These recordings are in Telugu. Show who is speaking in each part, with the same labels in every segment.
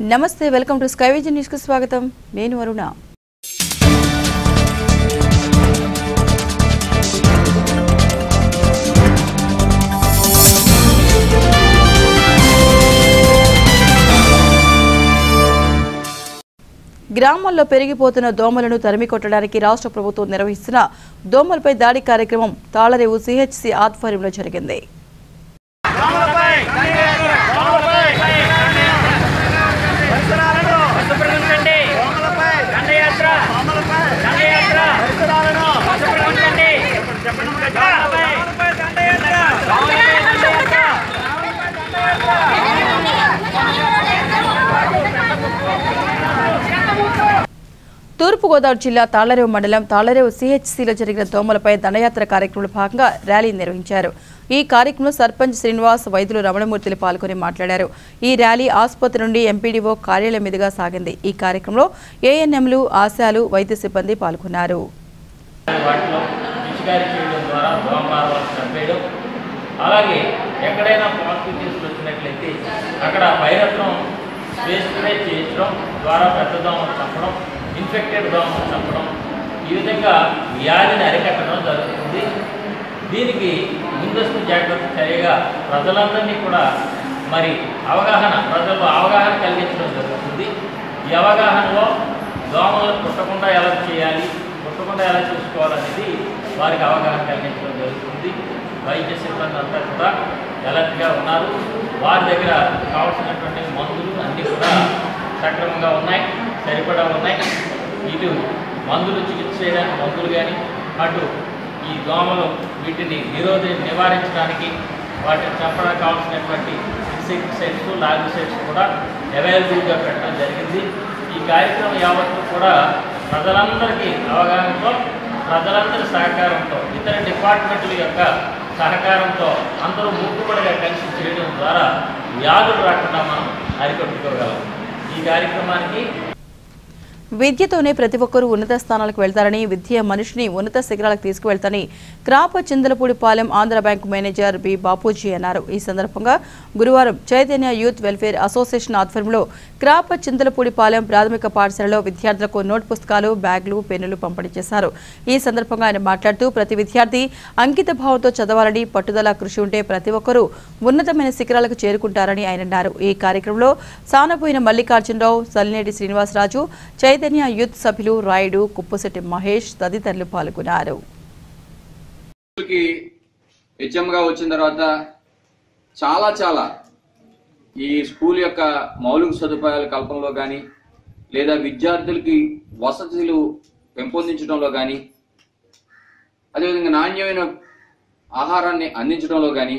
Speaker 1: నమస్తే welcome to sky vision news కు స్వాగతం నేను అరుణ గ్రామాల్లో పెరిగిపోతున్న దోమలను తరిమి కొట్టడానికి రాష్ట్ర ప్రభుత్వం నిర్వహిస్తున్న దోమలపై దాడి కార్యక్రమం తాళరేవు సిహెచ్సి ఆధ్వర్యంలో జరిగింది
Speaker 2: శుభ్రపరచండి దండయాత్ర దండయాత్ర శుభ్రపరచండి దండయాత్ర దండయాత్ర
Speaker 1: తూర్పుగోదావరి జిల్లా తాళ్లరేవు మండలం తాళ్లరేవు సిహెచ్సిలో జరిగిన దోమలపై దండయాత్ర కార్యక్రమంలో భాగంగా ర్యాలీ నిర్వహించారు ఈ కార్యక్రమంలో సర్పంచ్ శ్రీనివాస్ వైద్యులు రమణమూర్తిలు పాల్గొని మాట్లాడారు ఈ ర్యాలీ ఆసుపత్రి నుండి ఎంపీడీఓ కార్యాలయం మీదుగా సాగింది ఈ కార్యక్రమంలో ఏఎన్ఎంలు ఆశాలు వైద్య సిబ్బంది పాల్గొన్నారు
Speaker 2: వాటిలో పిచికారీ చేయడం ద్వారా దోమమారవాళ్ళు చంపేయడం అలాగే ఎక్కడైనా పాజిటివ్ కేసులు వచ్చినట్లయితే అక్కడ పైరత్నం స్పేస్ స్ప్రే చేయించడం ద్వారా పెద్ద దోమలు చంపడం ఇన్ఫెక్టెడ్ దోమలు చంపడం ఈ విధంగా వ్యాధిని అరికట్టడం జరుగుతుంది దీనికి ముందస్తు జాగ్రత్త చర్యగా ప్రజలందరినీ కూడా మరి అవగాహన ప్రజల్లో అవగాహన కలిగించడం జరుగుతుంది ఈ అవగాహనలో దోమలను పుట్టకుండా ఎలా చేయాలి పుట్టకుండా ఎలా చూసుకోవాలనేది వారికి అవగాహన కలిగించడం జరుగుతుంది వైద్య సిబ్బంది అంతా కూడా ఎలర్ట్గా ఉన్నారు వారి దగ్గర కావాల్సినటువంటి మందులు అన్నీ కూడా సక్రమంగా ఉన్నాయి సరిపడా ఉన్నాయి ఇటు మందులు చికిత్స చేయడానికి మందులు కానీ అటు ఈ దోమలు వీటిని నిరోధ నివారించడానికి వాటిని చంపడానికి కావాల్సినటువంటి ఇన్సెక్టిసైడ్స్ లాగిసైడ్స్ కూడా అవైలబుల్గా పెట్టడం జరిగింది ఈ కార్యక్రమం యావత్తు కూడా ప్రజలందరికీ అవగాహనతో ప్రజలందరి సహకారంతో ఇతర డిపార్ట్మెంట్ల యొక్క సహకారంతో అందరూ మూకుపడిగా కలిసి చేయడం ద్వారా వ్యాధులు రాకుండా మనం అరికట్టుకోగలం ఈ కార్యక్రమానికి
Speaker 1: విద్యతోనే ప్రతి ఒక్కరూ ఉన్నత స్థానాలకు వెళ్తారని విద్య మనిషిని ఉన్నత శిఖరాలకు తీసుకువెళ్తారని క్రాప Chindalapudipalem Andhra bank manager B Bapuji అన్నారు ఈ సందర్భంగా గురువారం చైతన్య యూత్ వెల్ఫేర్ అసోసియేషన్ ఆధ్వర్యంలో క్రాప చింతలపూడిపాలెం ప్రాథమిక పాఠశాలలో విద్యార్థులకు నోట్ పుస్తకాలు బ్యాగులు పెన్నులు పంపిణీ చేశారు ఈ సందర్భంగా ఆయన మాట్లాడుతూ ప్రతి విద్యార్థి అంకిత భావంతో చదవాలని పట్టుదల కృషి ఉంటే ప్రతి ఒక్కరూ ఉన్నతమైన శిఖరాలకు చేరుకుంటారని ఆయన అన్నారు ఈ కార్యక్రమంలో సానపోయిన మల్లికార్జునరావు సల్లినేటి శ్రీనివాసరాజు చైతన్య యూత్ సభ్యులు రాయుడు కుప్పశెట్టి మహేష్ తదితరులు పాల్గొన్నారు
Speaker 3: కి హెచ్ఎంగా వచ్చిన తర్వాత చాలా చాలా ఈ స్కూల్ యొక్క మౌలిక సదుపాయాల కల్పనలో కానీ లేదా విద్యార్థులకి వసతులు పెంపొందించడంలో కానీ అదేవిధంగా నాణ్యమైన ఆహారాన్ని అందించడంలో కానీ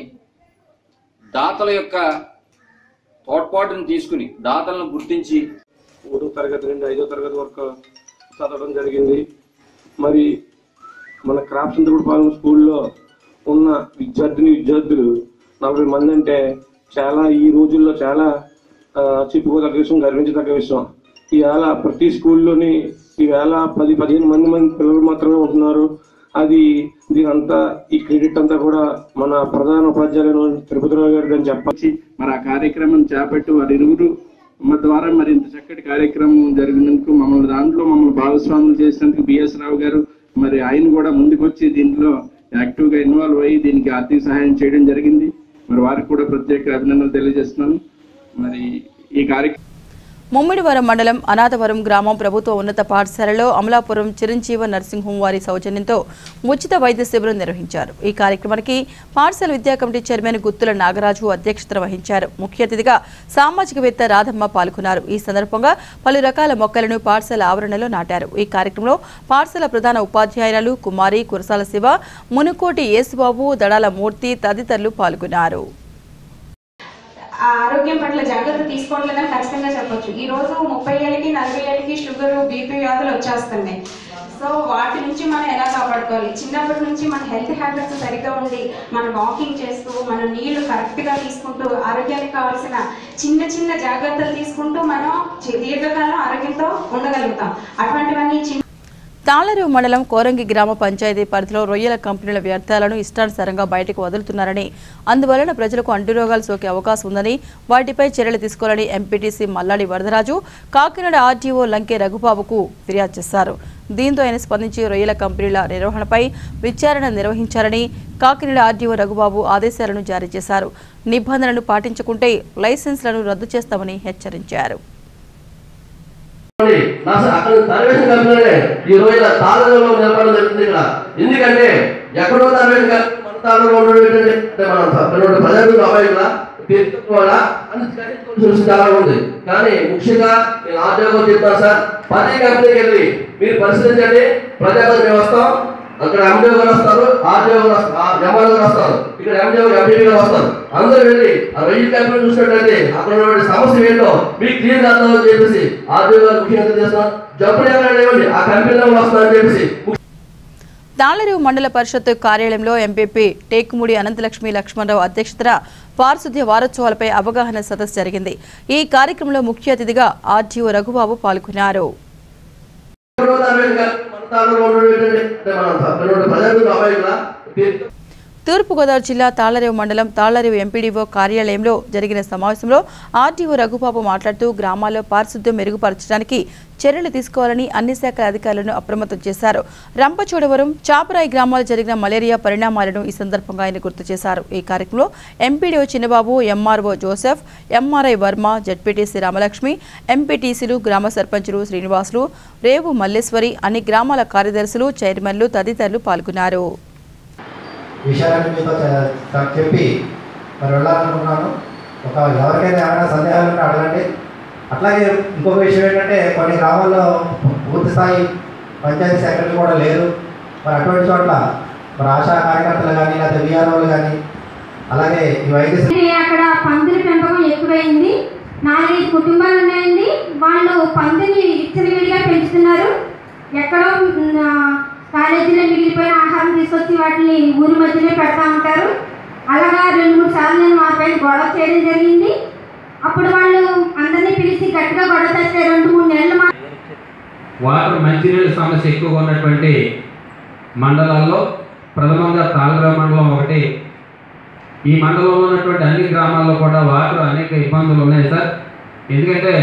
Speaker 3: దాతల యొక్క తోడ్పాటును తీసుకుని దాతలను గుర్తించి
Speaker 4: మూడో తరగతి నుండి ఐదో తరగతి వరకు చదవడం జరిగింది మరి మన క్రాఫ్ట్ పాలన స్కూల్లో ఉన్న విద్యార్థిని విద్యార్థులు నలభై మంది అంటే చాలా ఈ రోజుల్లో చాలా ఆ, చెప్పుకోదగ్గ విషయం గర్వించదగ్గ విషయం ఈవేళ ప్రతి స్కూల్లోని ఈవేళ పది పదిహేను మంది మంది పిల్లలు మాత్రమే ఉంటున్నారు అది దీనంతా ఈ క్రెడిట్ అంతా కూడా మన ప్రధాన ఉపాధ్యాయులు తిరుపతిరావు గారు అని చెప్పచ్చు
Speaker 5: మరి ఆ కార్యక్రమం చేపట్టి వారి ఇరువురు మా ద్వారా మరి ఇంత చక్కటి కార్యక్రమం జరిగినందుకు మమ్మల్ని దాంట్లో మమ్మల్ని భాగస్వాములు చేసినందుకు బిఎస్ రావు గారు మరి ఆయన కూడా ముందుకొచ్చి దీంట్లో యాక్టివ్ గా ఇన్వాల్వ్ అయ్యి దీనికి ఆర్థిక సహాయం చేయడం జరిగింది మరి వారికి కూడా ప్రత్యేక అభినందనలు తెలియజేస్తున్నాను మరి ఈ కార్యక్రమం
Speaker 1: ముమ్మిడివరం మండలం అనాథవరం గ్రామం ప్రభుత్వ ఉన్నత పాఠశాలలో అమలాపురం చిరంజీవ నర్సింగ్ హోం వారి సౌజన్యంతో ఉచిత వైద్య శిబిరం నిర్వహించారు ఈ కార్యక్రమానికి పాఠశాల విద్యా కమిటీ చైర్మన్ గుత్తుల నాగరాజు అధ్యక్షత వహించారు ముఖ్య అతిథిగా సామాజికవేత్త రాధమ్మ పాల్గొన్నారు ఈ సందర్భంగా పలు రకాల మొక్కలను పాఠశాల ఆవరణలో నాటారు ఈ కార్యక్రమంలో పాఠశాల ప్రధాన ఉపాధ్యాయురాలు కుమారి కురసాల శివ మునుకోటి యేసుబాబు దడాల మూర్తి తదితరులు పాల్గొన్నారు
Speaker 6: ఆ ఆరోగ్యం పట్ల జాగ్రత్త తీసుకోవట్లేదని ఖచ్చితంగా చెప్పొచ్చు ఈ రోజు ముప్పై ఏళ్ళకి నలభై ఏళ్ళకి షుగర్ బీపీ వ్యాధులు వచ్చేస్తున్నాయి సో వాటి నుంచి మనం ఎలా కాపాడుకోవాలి చిన్నప్పటి నుంచి మన హెల్త్ హ్యాబిట్స్ సరిగ్గా ఉండి మనం వాకింగ్ చేస్తూ మనం నీళ్లు కరెక్ట్గా తీసుకుంటూ ఆరోగ్యానికి కావాల్సిన చిన్న చిన్న జాగ్రత్తలు తీసుకుంటూ మనం చి- దీర్ఘకాలం ఆరోగ్యంతో ఉండగలుగుతాం అటువంటివన్నీ చిన్న
Speaker 1: తాళరేవు మండలం కోరంగి గ్రామ పంచాయతీ పరిధిలో రొయ్యల కంపెనీల వ్యర్థాలను ఇష్టానుసారంగా బయటకు వదులుతున్నారని అందువలన ప్రజలకు అంటురోగాలు సోకే అవకాశం ఉందని వాటిపై చర్యలు తీసుకోవాలని ఎంపీటీసీ మల్లాడి వరదరాజు కాకినాడ ఆర్టీఓ లంకే రఘుబాబుకు ఫిర్యాదు చేశారు దీంతో ఆయన స్పందించి రొయ్యల కంపెనీల నిర్వహణపై విచారణ నిర్వహించారని కాకినాడ ఆర్టీఓ రఘుబాబు ఆదేశాలను జారీ చేశారు నిబంధనలను పాటించకుంటే లైసెన్స్లను రద్దు చేస్తామని హెచ్చరించారు
Speaker 7: చూడండి, నా స- అక్కడ తరవేసిన కంపెనీనే ఈ రోజు ఇలా తాళంలో నిలబడడం జరుగుతుంది ఇక్కడ ఎందుకంటే ఎక్కడో తరవేసిన కంపెనీ మన తాళంలో ఉండడం ఏంటంటే అంటే మనం సభ్యులు ప్రజలకు అబ్బాయిలా తీర్చుకోవాలా అని గ్రహించుకోవాల్సిన విషయం చాలా ఉంది కానీ ముఖ్యంగా నేను ఆర్టీఓ చెప్తాను సార్ ప్రతి కంపెనీకి వెళ్ళి మీరు పరిశీలించండి ప్రజాపతి మేము వస్తాం అక్కడ ఎండిఓ గారు వస్తారు ఆర్టీఓ గారు వస్తారు ఎంఆర్ఓ గారు వస్తారు ఇక్కడ ఎండిఓ ఎంపీపీ గారు వస్తారు అందరూ వెళ్ళి ఆ రొయ్యి కంపెనీ చూసినట్లయితే అక్కడ ఉన్నటువంటి సమస్య ఏంటో మీకు క్లియర్ చేద్దామని చెప్పేసి ఆర్టీఓ గారు ముఖ్యంగా చేస్తున్నాం జబ్బులు ఎవరైనా ఇవ్వండి ఆ కంపెనీలో వస్తారని చెప్పేసి
Speaker 1: తాళరేవు మండల పరిషత్ కార్యాలయంలో ఎంపీపీ టేకుముడి అనంతలక్ష్మి లక్ష్మణరావు అధ్యక్షతన పారిశుద్ధ్య వారోత్సవాలపై అవగాహన సదస్సు జరిగింది ఈ కార్యక్రమంలో ముఖ్య అతిథిగా ఆర్టీఓ రఘుబాబు పాల్గొన్నారు
Speaker 7: ఎక్కడో తరవేసిన కంపెనీ మన తాళంలో ఉండడం ఏంటంటే అంటే మనం సభ్యులు ప్రజలకు అబ్బాయిలా తీర్చు
Speaker 1: తూర్పుగోదావరి జిల్లా తాళ్లరేవు మండలం తాళ్లరేవు ఎంపీడీఓ కార్యాలయంలో జరిగిన సమావేశంలో ఆర్టీఓ రఘుబాబు మాట్లాడుతూ గ్రామాల్లో పారిశుద్ధ్యం మెరుగుపరచడానికి చర్యలు తీసుకోవాలని అన్ని శాఖల అధికారులను అప్రమత్తం చేశారు రంపచోడవరం చాపరాయి గ్రామాల్లో జరిగిన మలేరియా పరిణామాలను ఈ సందర్భంగా ఆయన గుర్తు చేశారు ఈ కార్యక్రమంలో MPDO Chinnababu MRO Joseph MRI Varma ZPTC Ramalakshmi ఎంపీటీసీలు గ్రామ సర్పంచులు శ్రీనివాసులు రేవు మల్లేశ్వరి అన్ని గ్రామాల కార్యదర్శులు చైర్మన్లు తదితరులు పాల్గొన్నారు
Speaker 8: విషయాలన్నీ మీతో చె- చె- చెప్పి మరి వెళ్ళాలనుకున్నాను ఒక ఎవరికైనా ఏమైనా సందేహాలు ఉంటే అడగండి అట్లాగే ఇంకొక విషయం ఏంటంటే కొన్ని గ్రామాల్లో పూర్తి స్థాయి పంచాయతీ సెక్రటరీ కూడా లేరు మరి అటువంటి చోట్ల మరి ఆశా కార్యకర్తలు కానీ లేకపోతే విఆర్ఓలు కానీ అలాగే ఈ వైద్య
Speaker 9: ఇది అక్కడ పందుల పెంపకం ఎక్కువైంది నాలుగైదు కుటుంబాలు ఉన్నాయండి వాళ్ళు పందిని విచ్చలవిడిగా పెంచుతున్నారు ఎక్కడో మ్, ఆ, కాలేజీలో మిగిలిపోయిన ఆహారం తీసుకొచ్చి వాటిని ఊరి మధ్యలో పెడతా ఉంటారు అలాగా రెండు మూడు సార్లు నేను మా పైన గొడవ చేయడం జరిగింది అప్పుడు వాళ్ళు అందరినీ పిలిచి గట్టిగా గొడవ చేస్తే రెండు మూడు నెలలు మా
Speaker 10: వాటర్ మంచినీళ్ళ సమస్య ఎక్కువగా ఉన్నటువంటి మండలాల్లో ప్రథమంగా తాళరావు మండలం ఒకటి ఈ మండలంలో ఉన్నటువంటి అన్ని గ్రామాల్లో కూడా వాటర్ అనేక ఇబ్బందులు ఉన్నాయి సార్ ఎందుకంటే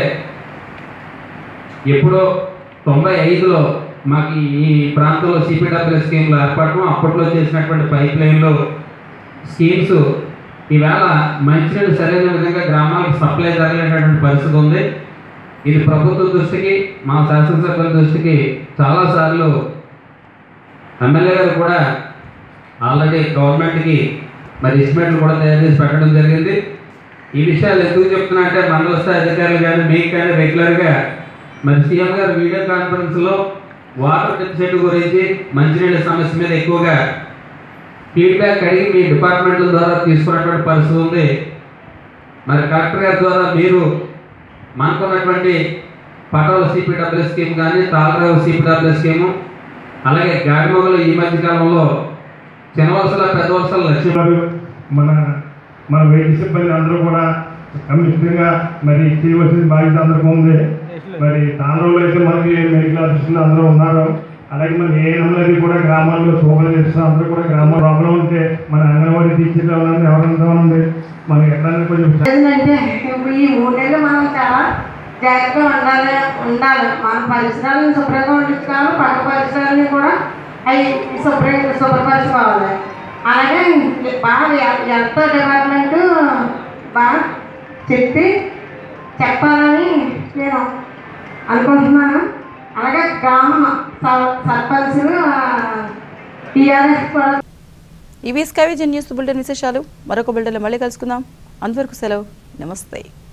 Speaker 10: ఎప్పుడో తొంభై ఐదులో మాకు ఈ ప్రాంతంలో సిపిడబ్ల్యూ స్కీమ్లు ఏర్పడటం అప్పట్లో చేసినటువంటి పైప్ లైన్లు స్కీమ్స్ ఈవేళ మంచినీళ్ళు సరైన విధంగా గ్రామాలకు సప్లై జరగలేనటువంటి పరిస్థితి ఉంది ఇది ప్రభుత్వ దృష్టికి మా శాసనసభ్యుల దృష్టికి చాలాసార్లు ఎమ్మెల్యే గారు కూడా ఆల్రెడీ గవర్నమెంట్కి మరి ఎస్టిమేట్లు కూడా తయారు చేసి పెట్టడం జరిగింది ఈ విషయాలు ఎందుకు చెప్తున్నా అంటే మండల స్థాయి అధికారులు కానీ మీకు కానీ రెగ్యులర్గా మరి సీఎం గారు వీడియో కాన్ఫరెన్స్లో వాటర్ డెఫిసిట్ గురించి మంచినీళ్ళ సమస్య మీద ఎక్కువగా ఫీడ్బ్యాక్ అడిగి మీ డిపార్ట్మెంట్ల ద్వారా తీసుకున్నటువంటి పరిస్థితి ఉంది మరి కలెక్టర్ గారి ద్వారా మీరు మనకున్నటువంటి పటోల సిపిడబ్ల్యూ స్కీమ్ కానీ తాళరావు సిపిడబ్ల్యూ స్కీము అలాగే గాడిమొగలు ఈ మధ్య కాలంలో చిన్న వలసల పెద్ద వలసల లక్ష్యం
Speaker 11: గారు మన మన వైద్య సిబ్బంది అందరూ కూడా కమిషనర్గా మరి చేయవలసిన బాధ్యత అందరికీ ఉంది మరి తాండ్రంలో అయితే మనకి మెడికల్ ఆఫీసర్లు అందరూ ఉన్నారు అలాగే మన ఏఎంలది కూడా గ్రామాల్లో సూపర్ చేస్తున్న అందరూ కూడా గ్రామ ప్రాబ్లం ఉంటే మన అంగన్వాడీ టీచర్లు ఎవరైనా ఎవరంతా ఉంది మనకి ఎట్లా కొంచెం
Speaker 9: ఏంటంటే ఇప్పుడు ఈ మూడు నెలలు మనం చాలా జాగ్రత్తగా ఉండాలి ఉండాలి మన పరిసరాలను శుభ్రంగా ఉంచుకోవాలి పక్క పరిసరాలని కూడా అవి శుభ్రంగా శుభ్రపరచుకోవాలి అలాగే బాగా హెల్త్ డిపార్ట్మెంట్ బాగా చెప్పి చెప్పాలని నేను అనుకుంటున్నాను అలాగే గ్రామ స- సర్పంచులు టీఆర్ఎస్ కూడా
Speaker 1: ఇవి స్కైవిజన్ న్యూస్ బులెటిన్ విశేషాలు మరొక బులెటిన్లో మళ్ళీ కలుసుకుందాం అంతవరకు సెలవు నమస్తే